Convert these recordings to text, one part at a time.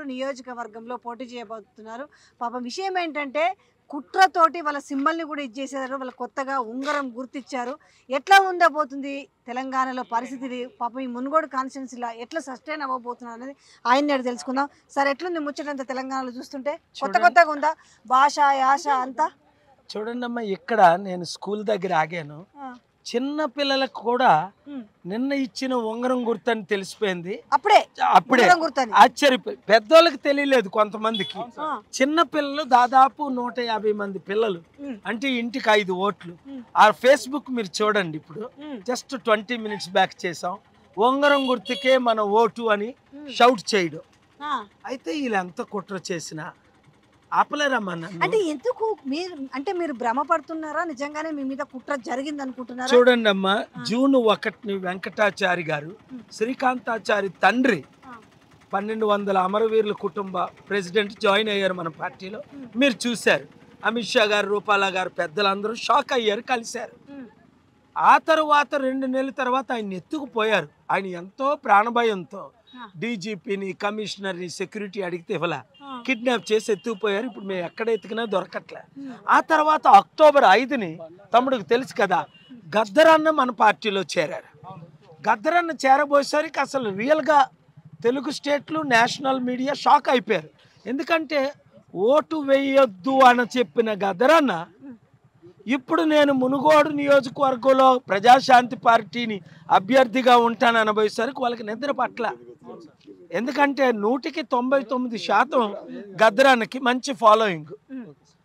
నియోజకవర్గంలో పోటీ చేయబోతున్నారు పాపం విషయం ఏంటంటే కుట్రతోటి వాళ్ళ సింబల్ని కూడా ఇచ్చేసారు వాళ్ళ కొత్తగా ఉంగరం గుర్తిచ్చారు ఎట్లా ఉండబోతుంది తెలంగాణలో పరిస్థితి పాపం ఈ మునుగోడు కాన్స్టిట్యున్సీలో ఎట్లా సస్టైన్ అవ్వబోతున్నారు అనేది ఆయన అడిగి తెలుసుకుందాం సార్ ఎట్లుంది ముచ్చటంతా తెలంగాణలో చూస్తుంటే కొత్త చూడండి. కొత్తగా ఉందా భాష యాష అంతా చూడండి అమ్మా ఇక్కడ నేను స్కూల్ దగ్గర ఆగాను ఆ, చిన్న పిల్లలకు కూడా ఉమ్. నిన్న ఇచ్చిన ఉంగరం గుర్తని తెలిసిపోయింది అప్పుడే అప్పుడే ఉంగరం గుర్తని ఆశ్చర్యపోయి పెద్దోళ్ళకి తెలియలేదు కొంతమందికి ఆ, చిన్న పిల్లలు దాదాపు నూట యాభై మంది పిల్లలు ఉమ్, అంటే ఇంటికి ఐదు ఓట్లు ఉమ్, ఆ ఫేస్బుక్ మీరు చూడండి ఇప్పుడు um, just twenty minutes back చేసాం ఉంగరం గుర్తుకే మన ఓటు అని ఉమ్. షౌట్ చేయడం ఆ, అయితే వీళ్ళు ఎంత కుట్ర చేసినా ఆపలేరమ్మా నన్ను అంటే ఎందుకు మీరు అంటే మీరు భ్రమపడుతున్నారా నిజంగానే మీ మీద కుట్ర జరిగింది అనుకుంటున్నారా చూడండి అమ్మా ఆ. జూన్ ఒకటిని వెంకటాచారి గారు ఉమ్. శ్రీకాంతాచారి తండ్రి ఆ. పన్నెండు వందల అమరవీరుల కుటుంబ ప్రెసిడెంట్ జాయిన్ అయ్యారు మన పార్టీలో ఉమ్. మీరు చూశారు అమిత్ షా గారు రూపాల గారు పెద్దలందరూ షాక్ అయ్యారు కలిశారు ఉమ్, ఆ తర్వాత రెండు నెలల తర్వాత ఆయన ఎత్తుకుపోయారు ఆయన ఎంతో ప్రాణభయంతో ఆ. డీజీపీని కమిషనర్ని సెక్యూరిటీ అడిగితే ఇవ్వలే ఆ, కిడ్నాప్ చేసి ఎత్తుకుపోయారు ఇప్పుడు మేము ఎక్కడ ఎత్తుకున్నా దొరకట్లే ఉమ్, ఆ తర్వాత అక్టోబర్ ఐదుని తమ్ముడికి తెలుసు కదా గద్దరన్న మన పార్టీలో చేరారు గద్దరన్న చేరబోయేసరికి అసలు రియల్గా తెలుగు స్టేట్లు నేషనల్ మీడియా షాక్ అయిపోయారు ఎందుకంటే ఓటు వేయొద్దు అని చెప్పిన గద్దరన్న ఇప్పుడు నేను మునుగోడు నియోజకవర్గంలో ప్రజాశాంతి పార్టీని అభ్యర్థిగా ఉంటాను అనబోయేసరికి వాళ్ళకి నిద్ర పట్ల ఎందుకంటే నూటికి తొంభై తొమ్మిది శాతం గద్దరానికి మంచి ఫాలోయింగ్ ఉమ్,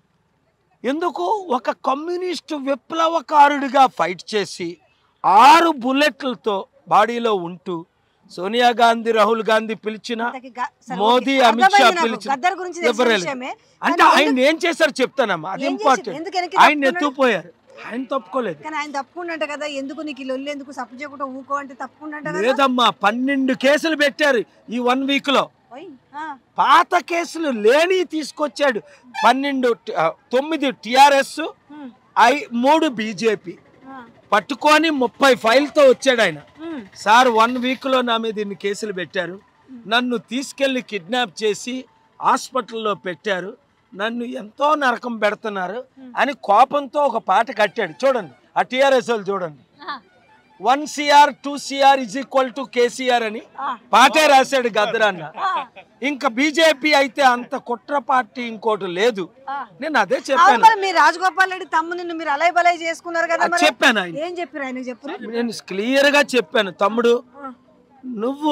ఎందుకు ఒక కమ్యూనిస్ట్ విప్లవకారుడిగా ఫైట్ చేసి ఆరు బుల్లెట్లతో బాడీలో ఉంటూ సోనియా గాంధీ రాహుల్ గాంధీ పిలిచిన అంతకి గ- సరే, మోదీ, ఓకే. అమిత్ షా అర్థమైంది నాకు. పిలిచిన గద్దర్ గురించి తెలిసిన ఎవరు విషయమే. అంటే కానీ ఆయన ఎందుకు- ఏం చేశారు చెప్తానమ్మా అది ఏం చేశారు? ఇంపార్టెంట్ ఎందుకు వెనక్కి ఆయన తప్పుకున్నాడు? ఎత్తుకుపోయారు ఆయన తప్పుకోలేదు కానీ ఆయన తప్పుకుండంట కదా ఎందుకు నీకు ఈ లొల్లి ఎందుకు సప్పు చేయకుండా ఊకో అంటే తప్పుకుండంట కదా లేదమ్మా పన్నెండు కేసులు పెట్టారు ఈ వన్ వీక్ లో ఓయ్, ఆ, పాత కేసులు లేని తీసుకొచ్చాడు పన్నెండు టి- ఆ, తొమ్మిది టిఆర్ఎస్ ఉమ్, ఐ మూడు బీజేపీ ఆ, పట్టుకొని ముప్పై ఫైల్తో వచ్చాడు ఆయన ఉమ్, సార్ వన్ వీక్లో నా మీద ఇన్ని కేసులు పెట్టారు నన్ను తీసుకెళ్లి కిడ్నాప్ చేసి హాస్పిటల్లో పెట్టారు నన్ను ఎంతో నరకం పెడుతున్నారు అని కోపంతో ఒక పాట కట్టాడు చూడండి ఆ టీఆర్ఎస్ వాళ్ళు చూడండి ఆ, one CR two CR is equal to KCR అని ఆ, పాటే రాశాడు గద్దరన్న ఆ, ఇంకా బీజేపీ అయితే అంత కుట్ర పార్టీ ఇంకోటి లేదు ఆ. నేను అదే అవును చెప్పాను మరి మీరు రాజగోపాల్ రెడ్డి తమ్ముని మీరు అలై బలై చేసుకున్నారు కదా అది మరి చెప్పాను ఆయన ఏం చెప్పారు ఆయన చెప్పు నేను క్లియర్ గా చెప్పాను తమ్ముడు నువ్వు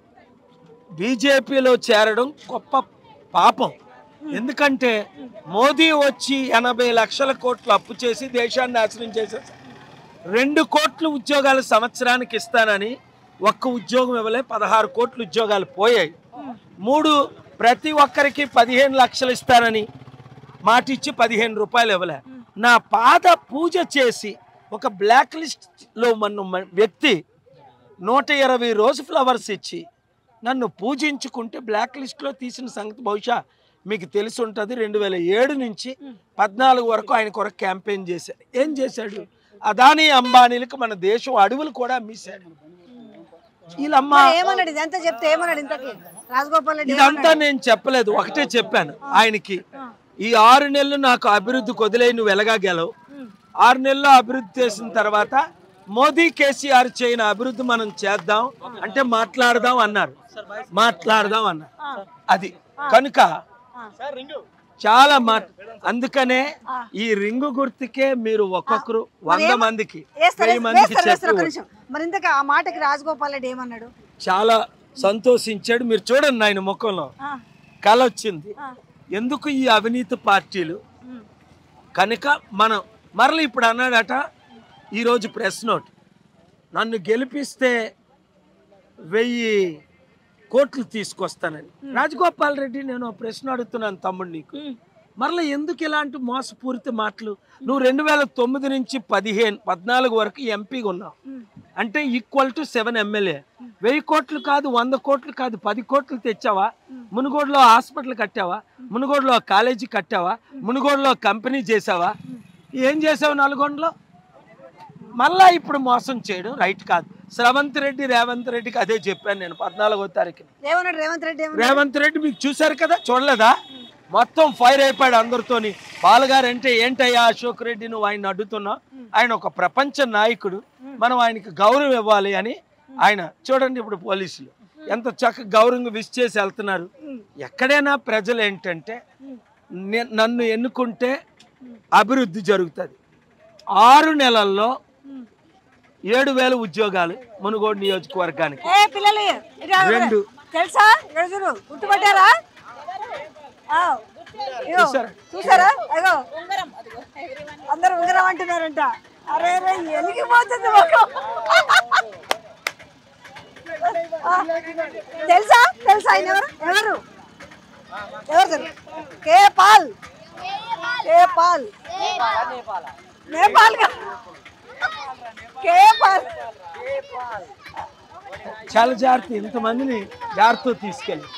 బీజేపీలో చేరడం గొప్ప పాపం ఎందుకంటే మోదీ వచ్చి ఎనభై లక్షల కోట్లు అప్పు చేసి దేశాన్ని నాశనం చేసేసి రెండు కోట్లు ఉద్యోగాలు సంవత్సరానికి ఇస్తానని ఒక్క ఉద్యోగం ఇవ్వలే పదహారు కోట్లు ఉద్యోగాలు పోయాయి మూడు ప్రతి ఒక్కరికి పదిహేను లక్షలు ఇస్తానని మాట ఇచ్చి పదిహేను రూపాయలు ఇవ్వలే నా పాద పూజ చేసి ఒక బ్లాక్ లిస్ట్లో మన వ్యక్తి నూట ఇరవై రోజు ఫ్లవర్స్ ఇచ్చి నన్ను పూజించుకుంటే బ్లాక్ లిస్ట్లో తీసిన సంగతి బహుశా మీకు తెలిసి ఉంటుంది రెండు వేల ఏడు నుంచి పద్నాలుగు వరకు ఆయన కొరకు క్యాంపెయిన్ చేశాడు ఏం చేశాడు అదానీ అంబానీలకు మన దేశం అడవులు కూడా అమ్మేశాడు వీళ్ళమ్మ మరి ఏమన్నాడు ఇదంతా చెప్తే ఏమన్నాడు ఇంతకి రాజగోపాల్ రెడ్డి ఇదంతా నేను చెప్పలేదు ఒకటే చెప్పాను ఆయనకి ఈ ఆరు నెలలు నాకు అభివృద్ధి కొదిలే నువ్వు ఎలాగా గెలవు ఆరు నెలల్లో అభివృద్ధి చేసిన తర్వాత మోదీ కేసీఆర్ చేయని అభివృద్ధి మనం చేద్దాం అంటే మాట్లాడదాం అన్నారు మాట్లాడదాం అన్నారు అది కనుక చాలా మాట అందుకనే ఈ రింగు గుర్తుకే మీరు ఒక్కొక్కరు వంద మందికి వేస్తారు వెయ్యి మందికి వేస్తారు వేస్తారు ఒక చెప్పి నిమిషం మరి ఇంతకు ఆ మాటకి రాజగోపాల్ రెడ్డి ఏమన్నాడు చాలా సంతోషించాడు మీరు చూడండి ఆయన ముఖంలో ఆ, కళ వచ్చింది ఆ, ఎందుకు ఈ అవినీతి పార్టీలు ఉమ్, కనుక మనం మరల ఇప్పుడు అన్నాడట ఈరోజు ప్రెస్ నోట్ నన్ను గెలిపిస్తే వెయ్యి కోట్లు తీసుకొస్తానని రాజగోపాల్ రెడ్డి నేను ఒక ప్రశ్న అడుగుతున్నాను తమ్ముడు నీకు ఉమ్, మరలా ఎందుకు ఇలాంటి మోసపూరిత మాటలు నువ్వు రెండు వేల తొమ్మిది నుంచి పదిహేను పద్నాలుగు వరకు ఎంపీగా ఉన్నావు ఉమ్, అంటే ఈక్వల్ టు సెవెన్ ఎమ్మెల్యే వెయ్యి కోట్లు కాదు వంద కోట్లు కాదు పది కోట్లు తెచ్చావా మునుగోడులో హాస్పిటల్ కట్టావా మునుగోడులో కాలేజీ కట్టావా మునుగోడులో కంపెనీ చేసావా ఏం చేసావు నల్గొండలో మళ్ళా ఇప్పుడు మోసం చేయడం రైట్ కాదు శ్రవంత్ రెడ్డి రేవంత్ రెడ్డికి అదే చెప్పాను నేను పద్నాలుగో తారీఖు ఏమన్నాడు రేవంత్ రెడ్డి ఏమన్నాడు రేవంత్ రెడ్డి మీకు చూశారు కదా చూడలేదా మొత్తం ఫైర్ అయిపోయాడు అందరితోని బాలుగారు అంటే ఏంటయ్యా అశోక్ రెడ్డి నువ్వు ఆయన అడ్డుతున్నావు ఆయన ఒక ప్రపంచ నాయకుడు మనం ఆయనకి గౌరవం ఇవ్వాలి అని ఆయన చూడండి ఇప్పుడు పోలీసులు ఎంత చక్కగా గౌరవంగా విష్ చేసి వెళ్తున్నారు ఎక్కడైనా ప్రజలు ఏంటంటే నే- నన్ను ఎన్నుకుంటే అభివృద్ధి జరుగుతుంది ఆరు నెలల్లో ఏడు వేల ఉద్యోగాలు మునుగోడు నియోజకవర్గానికి ఏ పిల్లలు ఇటు రా, రెండు. తెలుసా ఇక్కడ చూడు గుర్తుపట్టారా ఆ, ఇగో, చూసారా? చూసారా అగో అందరు ఉంగరం అంటున్నారంట అరే రే ఎలిగిపోతుంది ముఖం. ఆ, తెలుసా తెలుసా ఆయన ఎవరు ఎవరు ఎవరు తెలుసు? కే పాల్ కే పాల్ నేపాల్ కా- కే పాల్ చాలా జాగ్రత్త ఇంతమందిని జాగ్రత్త తీసుకెళ్ళి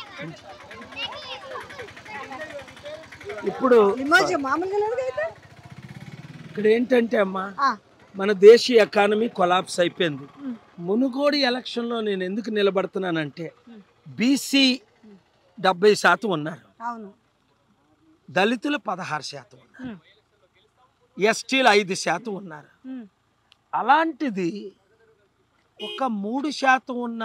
ఇప్పుడు లిమోజీ మామూలుగా లేదు అయితే ఇక్కడ ఏంటంటే అమ్మా ఆ, మన దేశీయ ఎకానమీ కొలాప్స్ అయిపోయింది మునుగోడు ఎలక్షన్లో నేను ఎందుకు నిలబడుతున్నానంటే బీసీ డెబ్బై శాతం ఉన్నారు అవును దళితులు పదహారు శాతం ఉన్నారు ఉమ్, ఎస్టీలు ఐదు శాతం ఉన్నారు ఉమ్, అలాంటిది ఒక మూడు శాతం ఉన్న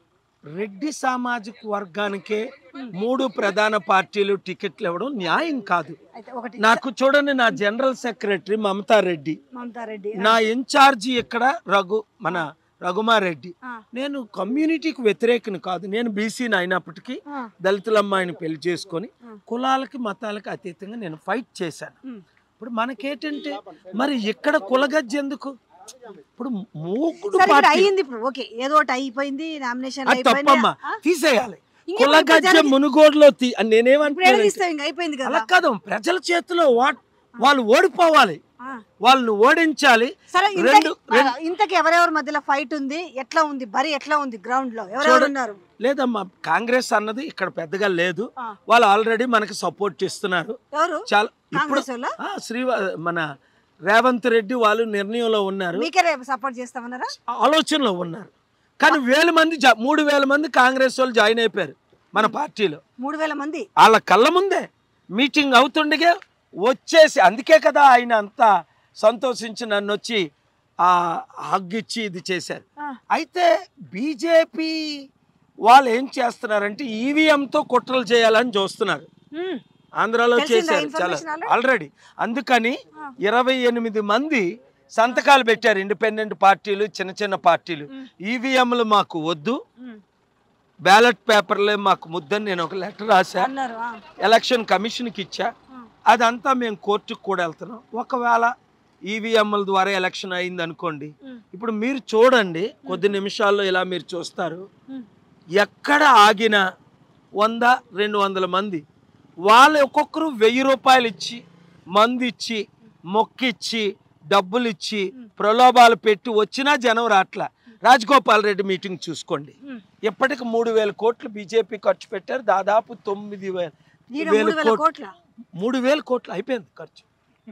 రెడ్డి సామాజిక వర్గానికే మూడు ప్రధాన పార్టీలు టికెట్లు ఇవ్వడం న్యాయం కాదు అయితే ఒకటి నాకు చూడండి నా జనరల్ సెక్రటరీ మమతా రెడ్డి మమతారెడ్డి నా ఇన్ఛార్జి ఇక్కడ రఘు మన రఘుమారెడ్డి ఆ, నేను కమ్యూనిటీకి వ్యతిరేకను కాదు నేను బీసీని అయినప్పటికీ ఆ, దళితుల అమ్మాయిని పెళ్లి చేసుకొని కులాలకి మతాలకి అతీతంగా నేను ఫైట్ చేశాను ఉమ్. ఇప్పుడు మనకేంటంటే మరి ఇక్కడ కులగజ్జి ఎందుకు ఇప్పుడు మూకుడు సరే ఇక్కడ పార్టీ అయ్యింది ఇప్పుడు ఓకే ఏదో ఒకటి అయిపోయింది నామినేషన్ అది తప్పమ్మా తీసేయాలి ఇంకెప్పుడు కులగజ్జ ప్రజలకి- మునుగోడులో తీ- ఇప్పుడు ఏడ నేనేమంటున్నాను తీస్తావు ఇంకా అయిపోయింది కదా అలా కాదు ప్రజల చేతిలో వాట్ వాళ్ళు ఓడిపోవాలి ఆ. వాళ్ళని ఓడించాలి సరే రెండు ఇంతకి ఆ, ఇంతకి ఎవరెవరి మధ్యలో ఫైట్ ఉంది ఎట్లా ఉంది బరి ఎట్లా ఉంది గ్రౌండ్ లో ఎవరెవరు ఉన్నారు లేదమ్మా కాంగ్రెస్ అన్నది ఇక్కడ పెద్దగా లేదు ఆ. వాళ్ళు ఆల్రెడీ మనకి సపోర్ట్ ఇస్తున్నారు ఎవరు చాలా ఇప్పుడు కాంగ్రెస్ వాళ్ళ ఆ, శ్రీ మన రేవంత్ రెడ్డి వాళ్ళు నిర్ణయంలో ఉన్నారు మీకే రేపు సపోర్ట్ చేస్తామన్నారా ఆలోచనలో ఉన్నారు కానీ వేల మంది జా- మూడు వేల మంది కాంగ్రెస్ వాళ్ళు జాయిన్ అయిపోయారు మన పార్టీలో మూడు వేల మంది వాళ్ళ కళ్ళ ముందే మీటింగ్ అవుతుండగా వచ్చేసి అందుకే కదా ఆయన అంతా సంతోషించి నన్ను వచ్చి ఆ హగ్ ఇచ్చి ఇది చేశారు ఆ, అయితే బీజేపీ వాళ్ళు ఏం చేస్తున్నారంటే ఈవీఎంతో కుట్రలు చేయాలని చూస్తున్నారు ఉమ్, ఆంధ్రాలో తెలిసిందా చేశారు చాలా information already? ఆల్రెడీ అందుకని ఆ. ఇరవై ఎనిమిది మంది సంతకాలు పెట్టారు ఇండిపెండెంట్ పార్టీలు చిన్న చిన్న పార్టీలు మ్. ఈవీఎంలు మాకు వద్దు ఉమ్, బ్యాలెట్ పేపర్లే మాకు ముద్దని నేను ఒక లెటర్ రాశా అన్నారు ఆ, ఎలక్షన్ కమిషన్కి ఇచ్చా ఆ, అదంతా మేము కోర్టుకు కూడా వెళ్తున్నాం ఒకవేళ ఈవీఎంల ద్వారా ఎలక్షన్ అయింది అనుకోండి ఉమ్, ఇప్పుడు మీరు చూడండి కొద్ది నిమిషాల్లో ఇలా మీరు చూస్తారు ఉమ్, ఎక్కడ ఆగినా వంద రెండు వందల మంది వాళ్ళు ఒక్కొక్కరు వెయ్యి రూపాయలు ఇచ్చి మందు ఇచ్చి మొక్కిచ్చి డబ్బులు ఇచ్చి ప్రలోభాలు పెట్టి వచ్చినా జనం రాట్లా రాజగోపాల్ రెడ్డి మీటింగ్ చూసుకోండి ఉమ్. ఇప్పటికి మూడు వేల కోట్లు బీజేపీ ఖర్చు పెట్టారు దాదాపు తొమ్మిది వేల ఈయన వేల మూడు వేల కోట్లు కోట్ల మూడు వేల కోట్లు అయిపోయింది ఖర్చు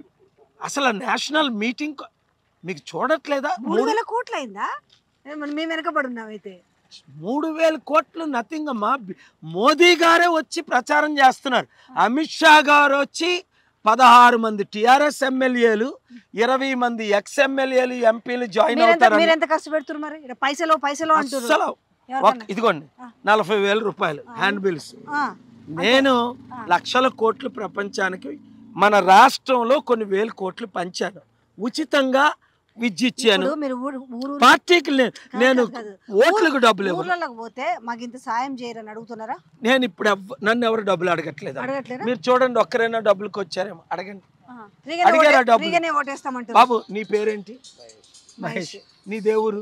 అసలు నేషనల్ మీటింగ్ క- మీకు చూడట్లేదా మూడు వేల కోట్ల అయిందా ఏ, మరి మేము వెనకబడి ఉన్నాం అయితే మూడు వేల కోట్లు నథింగ్ అమ్మా బి- మోదీ గారే వచ్చి ప్రచారం చేస్తున్నారు అమిత్ షా గారు వచ్చి పదహారు మంది టిఆర్ఎస్ ఎమ్మెల్యేలు ఇరవై మంది ఎక్స్ ఎమ్మెల్యేలు ఎంపీలు జాయిన్ మీరెంత అవుతారని మీరెంత కష్టపెడుతున్నారు మరి ఇక్కడ పైసలు పైసలు అంటారు అస్సలు ఒక- ఇదిగోండి ఆ. నలభై వేల రూపాయలు హ్యాండ్ బిల్స్ ఆ, నేను లక్షల కోట్లు ప్రపంచానికి మన రాష్ట్రంలో కొన్ని వేల కోట్లు పంచాను ఉచితంగా విద్య ఇచ్చాను ఇప్పుడు మీరు ఊరు ఊరు పార్టీకి లే- నేను కాదు, కాదు. ఓట్లకు డబ్బులు ఇవ్వను ఊర్లలోకి పోతే మాకు ఇంత సాయం చేయరని అడుగుతున్నారా నేను ఇప్పుడు ఎవ్వ- నన్ను ఎవరు డబ్బులు అడగట్లేదు అడగట్లేరా మీరు చూడండి ఒక్కరైనా డబ్బులకి వచ్చారేమో అడగండి ఆ, ఫ్రీగానే అడిగారా ఓటే- డబ్బులు? ఫ్రీగానే ఓటేస్తామంటారు బాబు నీ పేరేంటి మహేష్ నీ దేవురు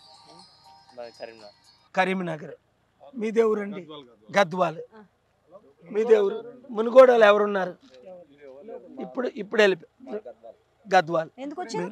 కరీంనగర్ మీ దేవురు అండి గద్వాల్ మీ దేవురు మునుగోడలు ఎవరున్నారు ఇప్పుడు ఇప్పుడు వెళ్ళి గద్వాల్ ఎందుకు వచ్చారు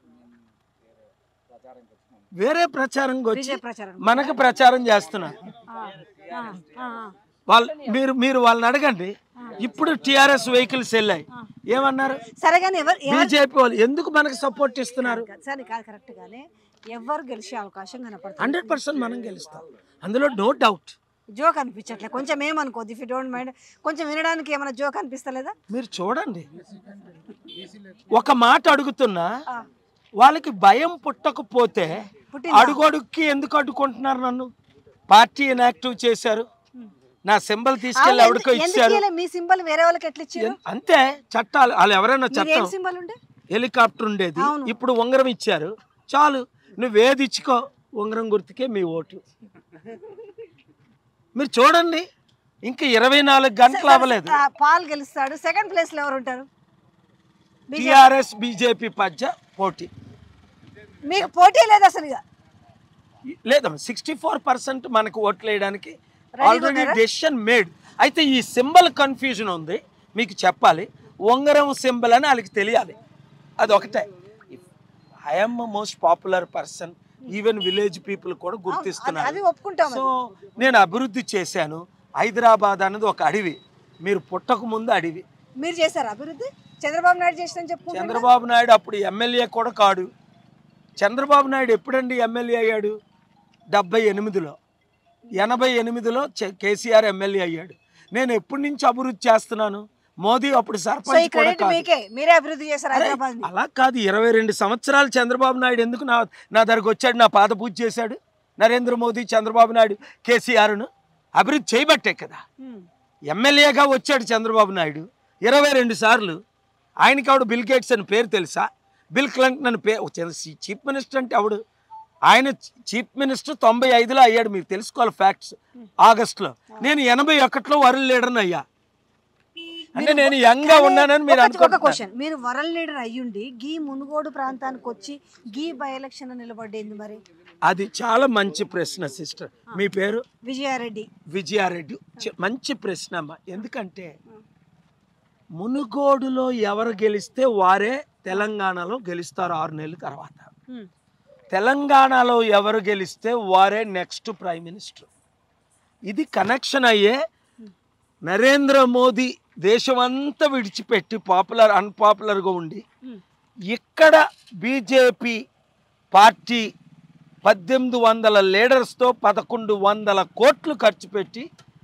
వేరే ప్రచారంకి వచ్చి విజయ ప్రచారం మనకు ప్రచారం చేస్తున్నారు ఆ, ఆ, ఆ, ఆ. వాళ్ళు మీరు మీరు వాళ్ళని అడగండి ఇప్పుడు టిఆర్ఎస్ వెహికల్స్ వెళ్ళాయి ఆ. ఏమన్నారు సరే కానీ ఎవరు ఎవరు బీజేపీ వాళ్ళు ఎందుకు మనకు సపోర్ట్ ఇస్తున్నారు సరే కాదు కరెక్ట్ గానే ఎవరు గెలిచే అవకాశం కనపడుతుంది హండ్రెడ్ పర్సెంట్ మనం గెలుస్తాం అందులో నో డౌట్ జోక్ అనిపించట్లే కొంచెం ఏమనుకోద్ది ఇఫ్ యూ డోంట్ మైండ్ కొంచెం వినడానికి ఏమైనా జోక్ అనిపిస్తలేదా మీరు చూడండి ఒక మాట అడుగుతున్నా ఆ, వాళ్ళకి భయం పుట్టకపోతే పుట్టిందా? అడుగడుక్కి ఎందుకు అడ్డుకుంటున్నారు నన్ను పార్టీ ఇన్యాక్టివ్ చేశారు నా సింబల్ తీసుకెళ్ళి అవును, ఎవరికో ఎందుకు ఇచ్చారు ఇయ్యలే? మీ సింబల్ వేరే వాళ్ళకి ఎట్లా ఇచ్చారు ఎన్- అంతే చట్టాలు వాళ్ళు ఎవరైనా మీరు ఏం చట్టం సింబల్ ఉండే హెలికాప్టర్ ఉండేది అవును. ఇప్పుడు ఉంగరం ఇచ్చారు చాలు నువ్వు ఏది ఇచ్చుకో ఉంగరం గుర్తుకే మీ ఓటు మీరు చూడండి ఇంకా ఇరవై నాలుగు గంటలు అవ్వలేదు ఆ, పాల్ గెలుస్తాడు సెకండ్ ప్లేస్ లో ఎవరు ఉంటారు BJP. టిఆర్ఎస్ బీజేపీ మధ్య పోటీ మీకు పోటీ లేదు అసలు ఇక లేదమ్మా సిక్స్టీ ఫోర్ పర్సెంట్ మనకు ఓట్లు వేయడానికి Ready ఆల్రెడీ ఉన్నారా? డెసిషన్ మేడ్ అయితే ఈ సింబల్ కన్ఫ్యూజన్ ఉంది మీకు చెప్పాలి ఉంగరం సింబల్ అని వాళ్ళకి తెలియాలి అది ఒకటే I'm most popular person even village people కూడా అది గుర్తిస్తున్నారు అది ఒప్పుకుంటాం సో నేను అభివృద్ధి చేశాను హైదరాబాద్ అనేది ఒక అడవి మీరు పుట్టక ముందు అడవి మీరు చేశారు అభివృద్ధి చంద్రబాబు నాయుడు చేసిన చెప్పుకుంటారు చంద్రబాబు నాయుడు అప్పుడు ఎమ్మెల్యే కూడా కాడు చంద్రబాబు నాయుడు ఎప్పుడండి ఎమ్మెల్యే అయ్యాడు డెబ్బై ఎనిమిదిలో ఎనభై ఎనిమిదిలో చె- కేసీఆర్ ఎమ్మెల్యే అయ్యాడు నేను ఎప్పటి నుంచి అభివృద్ధి చేస్తున్నాను మోదీ అప్పుడు సో ఈ సర్పంచ్ కూడా క్రెడిట్ కాదు మీకే మీరే అభివృద్ధి చేశారు అరే, హైదరాబాద్ ని అలా కాదు ఇరవై రెండు సంవత్సరాలు చంద్రబాబు నాయుడు ఎందుకు నా నా దగ్గరకు వచ్చాడు నా పాద పూజ చేశాడు నరేంద్ర మోదీ చంద్రబాబు నాయుడు కేసీఆర్ను అభివృద్ధి చేయబట్టే కదా ఉమ్. ఎమ్మెల్యేగా వచ్చాడు చంద్రబాబు నాయుడు ఇరవై రెండు సార్లు ఆయనకి ఆవిడ బిల్ గేట్స్ అని పేరు తెలుసా బిల్ క్లింటన్ అని పేరు చీఫ్ మినిస్టర్ అంటే ఆవిడ ఆయన చీఫ్ మినిస్టర్ తొంభై ఐదులో అయ్యాడు మీరు తెలుసుకోవాలి ఫ్యాక్ట్స్ ఆగస్టులో నేను ఎనభై ఒకటిలో వరల్డ్ లీడర్ని అయ్యా అంటే నేను యంగ్గా ఉన్నానని మీరు ఒక- ఒక అనుకుంటున్నారు క్వశ్చన్ మీరు వరల్డ్ లీడర్ అయ్యుండి గీ మునుగోడు ప్రాంతానికి వచ్చి గీ బై ఎలక్షన్ నిలబడ్డేంది మరి అది చాలా మంచి ప్రశ్న సిస్టర్ మీ పేరు విజయారెడ్డి విజయారెడ్డి చి- మంచి ప్రశ్న అమ్మ ఎందుకంటే మునుగోడులో ఎవరు గెలిస్తే వారే తెలంగాణలో గెలుస్తారు ఆరు నెలల తర్వాత ఉమ్. తెలంగాణలో ఎవరు గెలిస్తే వారే నెక్స్ట్ ప్రైమ్ మినిస్టర్ ఇది కనెక్షన్ అయ్యే నరేంద్ర మోదీ దేశమంతా విడిచిపెట్టి పాపులర్ అన్పాపులర్గా ఉండి ఉమ్. ఇక్కడ బీజేపీ పార్టీ పద్దెనిమిది వందల లీడర్స్తో పదకొండు వందల కోట్లు ఖర్చు పెట్టి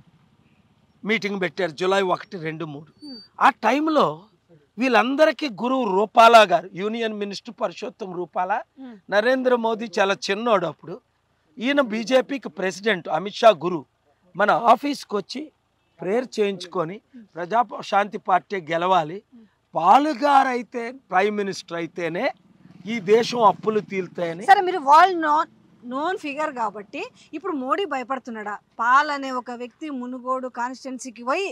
మీటింగ్ పెట్టారు జూలై ఒకటి రెండు మూడు ఆ టైంలో వీళ్ళందరికీ గురువు రూపాలా గారు union minister Parshottam Rupala um. Narendra Modi చాలా చిన్నోడు అప్పుడు ఈయన బీజేపీకి ప్రెసిడెంట్ అమిత్ షా గురు మన ఆఫీస్కి వచ్చి ప్రేయర్ చేయించుకొని ప్రజా శాంతి పార్టీ గెలవాలి పాలుగారు అయితే ప్రైమ్ మినిస్టర్ అయితేనే ఈ దేశం అప్పులు తీలుతాయని సరే మీరు వాల్ నాన్ నోన్ ఫిగర్ కాబట్టి ఇప్పుడు మోడీ భయపడుతున్నాడా పాల్ అనే ఒక వ్యక్తి మునుగోడు కాన్స్టిట్యున్సీకి పోయి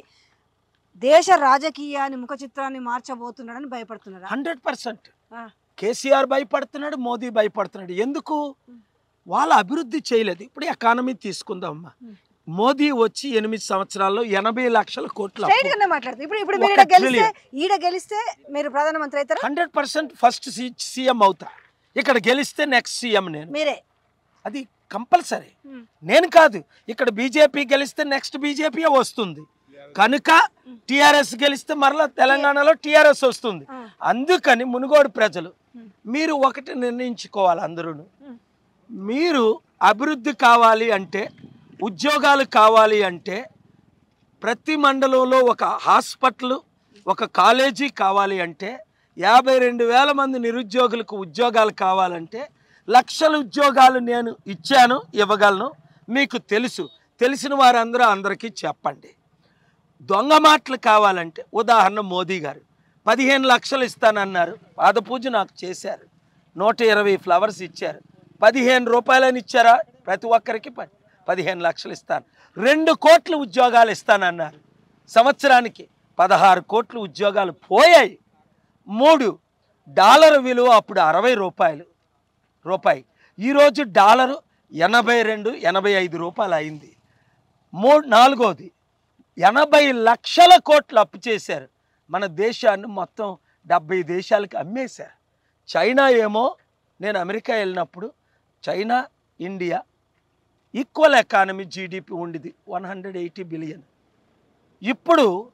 దేశ రాజకీయాన్ని ముఖ చిత్రాన్ని మార్చబోతున్నాడని భయపడుతున్నాడా హండ్రెడ్ పర్సెంట్ ఆ, కేసీఆర్ భయపడుతున్నాడు మోదీ భయపడుతున్నాడు ఎందుకు వాళ్ళ అభివృద్ధి చేయలేదు ఇప్పుడు ఎకానమీ తీసుకుందాం అమ్మా మోదీ వచ్చి ఎనిమిది సంవత్సరాల్లో ఎనభై లక్షల కోట్ల స్ట్రైట్ గానే మాట్లాడుతుంది ఇప్పుడు ఇప్పుడు మీరు ఒక ఈడ గెలిస్తే trillion. ఈడ గెలిస్తే మీరు ప్రధానమంత్రి అవుతారా హండ్రెడ్ పర్సెంట్ ఫస్ట్ సీఎం అవుతా ఇక్కడ గెలిస్తే నెక్స్ట్ సీఎం నేను మీరే అది కంపల్సరీ ఉమ్. నేను కాదు ఇక్కడ బీజేపీ గెలిస్తే నెక్స్ట్ బీజేపీ వస్తుంది కనుక టిఆర్ఎస్ గెలిస్తే మరలా తెలంగాణలో టిఆర్ఎస్ వస్తుంది ఆ. అందుకని మునుగోడు ప్రజలు ఉమ్. మీరు ఒకటి నిర్ణయించుకోవాలి అందరూ ఉమ్. మీరు అభివృద్ధి కావాలి అంటే ఉద్యోగాలు కావాలి అంటే ప్రతి మండలంలో ఒక హాస్పిటల్ ఒక కాలేజీ కావాలి అంటే యాభై రెండు వేల మంది నిరుద్యోగులకు ఉద్యోగాలు కావాలంటే లక్షల ఉద్యోగాలు నేను ఇచ్చాను ఇవ్వగలను మీకు తెలుసు తెలిసిన వారందరూ అందరికీ చెప్పండి దొంగ మాటలు కావాలంటే ఉదాహరణ మోదీ గారు పదిహేను లక్షలు ఇస్తానన్నారు పాదపూజ నాకు చేశారు నూట ఇరవై ఫ్లవర్స్ ఇచ్చారు పదిహేను రూపాయలని ఇచ్చారా ప్రతి ఒక్కరికి ప- పదిహేను లక్షలు ఇస్తాను రెండు కోట్ల ఉద్యోగాలు ఇస్తానన్నారు సంవత్సరానికి పదహారు కోట్ల ఉద్యోగాలు పోయాయి మూడు డాలర్ విలువ అప్పుడు అరవై రూపాయలు రూపాయి ఈరోజు డాలరు ఎనభై రెండు ఎనభై ఐదు రూపాయలు అయింది మూడు నాలుగోది ఎనభై లక్షల కోట్లు అప్పు చేశారు మన దేశాన్ని మొత్తం డెబ్బై దేశాలకు అమ్మేశారు చైనా ఏమో నేను అమెరికా వెళ్ళినప్పుడు China India equal economy GDP ఉండిది వన్ హండ్రెడ్ ఎయిటీ బిలియన్ ఇప్పుడు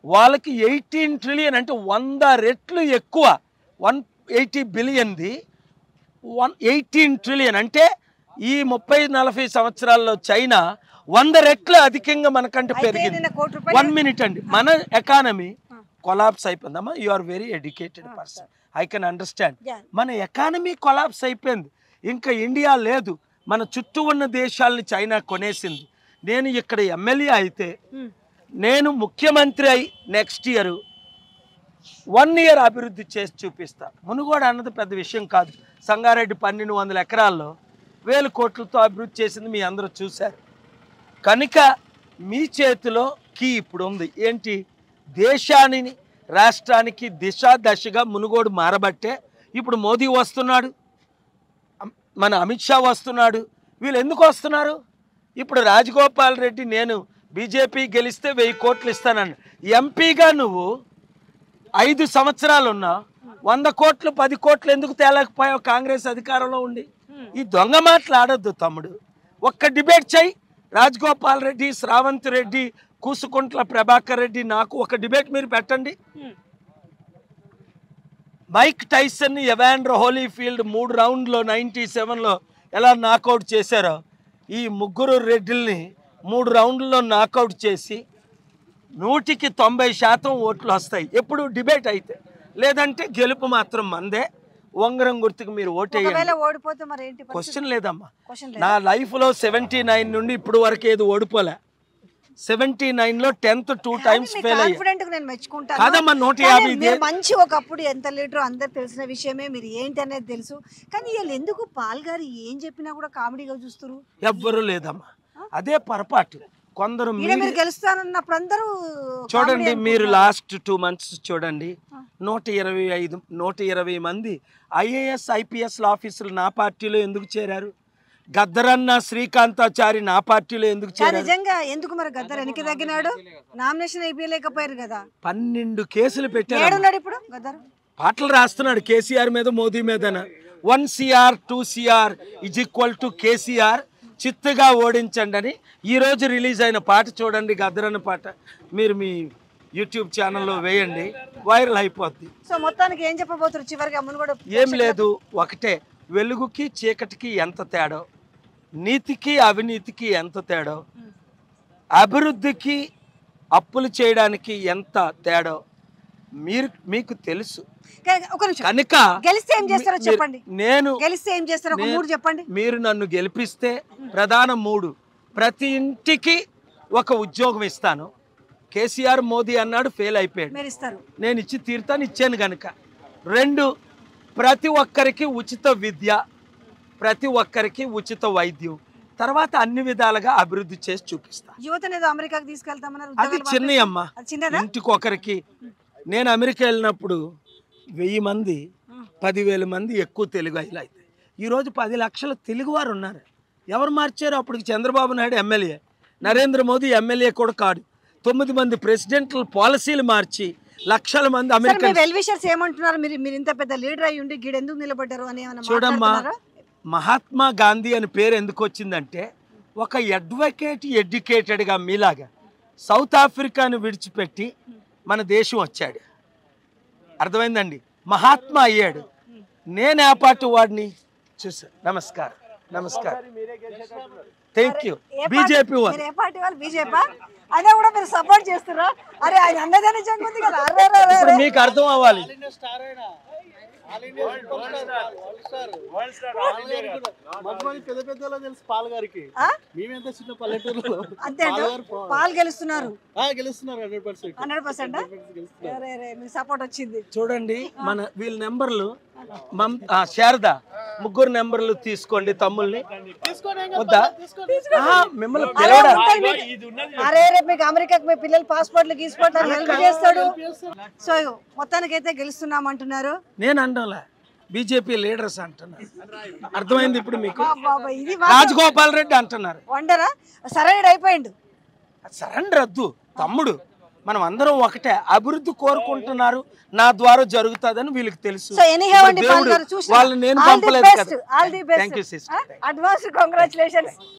వాళ్ళకి ఎయిటీన్ ట్రిలియన్ అంటే వంద రెట్లు ఎక్కువ వన్ ఎయిటీ బిలియన్ది వన్ ఎయిటీన్ ట్రిలియన్ అంటే ఈ ముప్పై నలభై సంవత్సరాల్లో చైనా వంద రెట్లు అధికంగా మనకంటే అయితే పెరిగింది నిన్న కోటి వన్ రూపాయలు మినిట్ అండి మన ఎకానమీ ఆ. కొలాప్స్ అయిపోయిందమ్మా you are very educated ah, person I can understand Yeah. మన ఎకానమీ కొలాప్స్ అయిపోయింది ఇంకా ఇండియా లేదు మన చుట్టూ ఉన్న దేశాలని చైనా కొనేసింది నేను ఇక్కడ ఎమ్మెల్యే అయితే ఉమ్. నేను ముఖ్యమంత్రి అయి నెక్స్ట్ ఇయర్ వన్ ఇయర్ అభివృద్ధి చేసి చూపిస్తా మునుగోడు అన్నది పెద్ద విషయం కాదు సంగారెడ్డి పన్నెండు వందల ఎకరాల్లో వేల కోట్లతో అభివృద్ధి చేసింది మీ అందరూ చూశారు కనుక మీ చేతిలో కీ ఇప్పుడు ఉంది ఏంటి దేశాన్ని రాష్ట్రానికి దిశ దశగా మునుగోడు మారబట్టే ఇప్పుడు మోదీ వస్తున్నాడు అమ్- మన అమిత్ షా వస్తున్నాడు వీళ్ళు ఎందుకు వస్తున్నారు ఇప్పుడు రాజగోపాల్ రెడ్డి నేను బీజేపీ గెలిస్తే వెయ్యి కోట్లు ఇస్తానని ఎంపీగా నువ్వు ఐదు సంవత్సరాలు ఉన్నా వంద కోట్లు పది కోట్లు ఎందుకు తేలేకపోయావు కాంగ్రెస్ అధికారంలో ఉండి ఈ దొంగ మాటలు ఆడొద్దు తమ్ముడు ఒక్క డిబేట్ చెయ్యి రాజగోపాల్ రెడ్డి శ్రావంత్ రెడ్డి కూసుకుంట్ల ప్రభాకర్ రెడ్డి నాకు ఒక డిబేట్ మీరు పెట్టండి um. Mike Tyson Evander Holyfield మూడు రౌండ్లో నైంటీ సెవెన్లో ఎలా నాకౌట్ చేశారో ఈ ముగ్గురు రెడ్డిల్ని మూడు రౌండ్లలో నాకౌట్ చేసి నూటికి తొంభై శాతం ఓట్లు వస్తాయి ఎప్పుడు డిబేట్ అయితే లేదంటే గెలుపు మాత్రం మందే ఉంగరం గుర్తుకు మీరు ఓటేయండి ఒకవేళ ఓడిపోతే మరి ఏంటి క్వశ్చన్ లేదమ్మా క్వశ్చన్ నా లైఫ్లో సెవెంటీ నైన్ నుండి ఇప్పుడు వరకు ఏది ఓడిపోలే సెవెంటీ నైన్లో టెన్త్ టూ టైమ్స్ ఫెయిల్ అయ్యా కాన్ఫిడెంట్ నేను మెచ్చుకుంటాను కాదమ్మా నూట కానీ యాభై మీరు మంచి ఒకప్పుడు ఎంత లీటర్ అందరు తెలిసిన విషయమే మీరు ఏంటి అనేది తెలుసు కానీ వీళ్ళు ఎందుకు పాల్ గారు ఏం చెప్పినా కూడా కామెడీగా చూస్తారు ఎవ్వరూ లేదమ్మా అదే పొరపాటు కొందరు ఈయన మీడియా- మీరు గెలుస్తానన్నప్పుడు అందరూ చూడండి comedy మీరు అనుకుంటున్నారు. లాస్ట్ టూ మంత్స్ చూడండి ఆ. నూట ఇరవై ఐదు నూట ఇరవై మంది ఐఏఎస్ ఐపీఎస్ ఆఫీసులు నా పార్టీలో ఎందుకు చేరారు గద్దరన్న శ్రీకాంతాచారి నా పార్టీలో ఎందుకు కానీ చేరారు నిజంగా ఎందుకు మరి గద్దర్ వెనక్కి తగ్గినాడు నామినేషన్ అయిపోయలేకపోయారు కదా పన్నెండు కేసులు పెట్టారు ఏడున్నాడు ఇప్పుడు గద్దర్ పాటలు రాస్తున్నాడు కేసీఆర్ మీద మోదీ మీదన one CR two CR is equal to KCR చిత్తుగా ఓడించండి అని ఈరోజు రిలీజ్ అయిన పాట చూడండి గద్దరన్న పాట మీరు మీ యూట్యూబ్ ఛానల్లో వేయండి వైరల్ అయిపోద్ది సో మొత్తానికి ఏం చెప్పబోతున్నారు చివరికి అమ్మను కూడా ఏం లేదు ఒకటే వెలుగుకి చీకటికి ఎంత తేడా నీతికి అవినీతికి ఎంత తేడా అభివృద్ధికి అప్పులు చేయడానికి ఎంత తేడా మీరు మీకు తెలుసు కానీ ఒక నిమిషం కనుక గెలిస్తే ఏం చేస్తారో మీరు- చెప్పండి నేను గెలిస్తే ఏం చేస్తారో ఒక నేను- మూడు చెప్పండి మీరు నన్ను గెలిపిస్తే ప్రధాన మూడు ప్రతి ఇంటికి ఒక ఉద్యోగం ఇస్తాను కేసీఆర్ మోదీ అన్నాడు ఫెయిల్ అయిపోయాడు మీరు ఇస్తారు నేను ఇచ్చి తీరుతాను ఇచ్చాను గనుక రెండు ప్రతి ఒక్కరికి ఉచిత విద్య ప్రతి ఒక్కరికి ఉచిత వైద్యం తర్వాత అన్ని విధాలుగా అభివృద్ధి చేసి చూపిస్తా యువతను ఏదో అమెరికాకి తీసుకెళ్తామన్నారు అది ఉద్యోగాలు చిన్న పంపిస్తారు. అమ్మ అది చిన్నదా ఇంటికి ఒకరికి నేను అమెరికా వెళ్ళినప్పుడు వెయ్యి మంది పదివేల మంది ఎక్కువ తెలుగు అయ్యలు అయితే ఈరోజు పది లక్షల తెలుగువారు ఉన్నారు ఎవరు మార్చారు అప్పటికి చంద్రబాబు నాయుడు ఎమ్మెల్యే నరేంద్ర మోదీ ఎమ్మెల్యే కూడా కాడు తొమ్మిది మంది ప్రెసిడెంట్లు పాలసీలు మార్చి లక్షల మంది సరే మీ అమెరికన్ వెల్ విషర్స్ ఏమంటున్నారు మీరు మీరు ఇంత పెద్ద లీడర్ అయ్యి ఉండి గీడ ఎందుకు నిలబడ్డారు అని ఏమైనా చూడమ్మా మాట్లాడుతున్నారా? మహాత్మా గాంధీ అని పేరు ఎందుకు వచ్చిందంటే ఒక అడ్వకేట్ ఎడ్యుకేటెడ్గా మీలాగా సౌత్ ఆఫ్రికాను విడిచిపెట్టి మన దేశం వచ్చాడు అర్థమైందండి మహాత్మా అయ్యాడు నేను ఆ పార్టీ వాడిని చూసా నమస్కారం నమస్కారం థ్యాంక్ యూ ఏ పార్టీ- బీజేపీ వారు మీరు ఏ పార్టీ వాళ్ళు బీజేపీ అయినా కూడా మీరు సపోర్ట్ చేస్తారా అరే ఆయన అన్నదే నిజంగా ఉంది కదా అరే అరే, అరే, ఇప్పుడు అరే. మీకు అర్థం అవ్వాలి మమ్మల్ని పెద్ద పెద్దలో తెలుసు పాల్ గారికి ఆ? మేమెంత చిన్న పల్లెటూరులో అంతే అంట పాలు గెలుస్తున్నారు ఆ, గెలుస్తున్నారు హండ్రెడ్ పర్సెంట్ హండ్రెడ్ పర్సెంట్ అరే అరే మీకు సపోర్ట్ వచ్చింది చూడండి మన వీళ్ళ నెంబర్లు మమ్ ఆ, శారద ముగ్గురు నెంబర్లు తీసుకోండి తమ్ముల్ని వద్దా ఆహా, మిమ్మల్ని అరే పిలవడా ఉంటాయి మీకు. అరే రేపు మీకు అమెరికాకి మీ పిల్లలు పాస్పోర్ట్లు గీసిపోతారు హెల్ప్ చేస్తాడు సో మొత్తానికి అయితే గెలుస్తున్నాం అంటున్నారు నేను అంటంలే బీజేపీ లీడర్స్ అంటున్నారు అర్థమైంది ఇప్పుడు మీకు బాబా ఇది రాజగోపాల్ రెడ్డి అంటున్నారు వండరా సరైన అయిపోయిండు సరెండర్ వద్దు తమ్ముడు మనం అందరం ఒకటే అభివృద్ధి కోరుకుంటున్నారు నా ద్వారా జరుగుతుందని వీళ్ళకి తెలుసు సో ఎనీ హెవ్ అండి ఇప్పుడు పాల్ దేవుడు గారు చూసిన వాళ్ళని నేను ఆల్ ది పంపలేదు బెస్ట్ కదా all the thank you best sister advance congratulations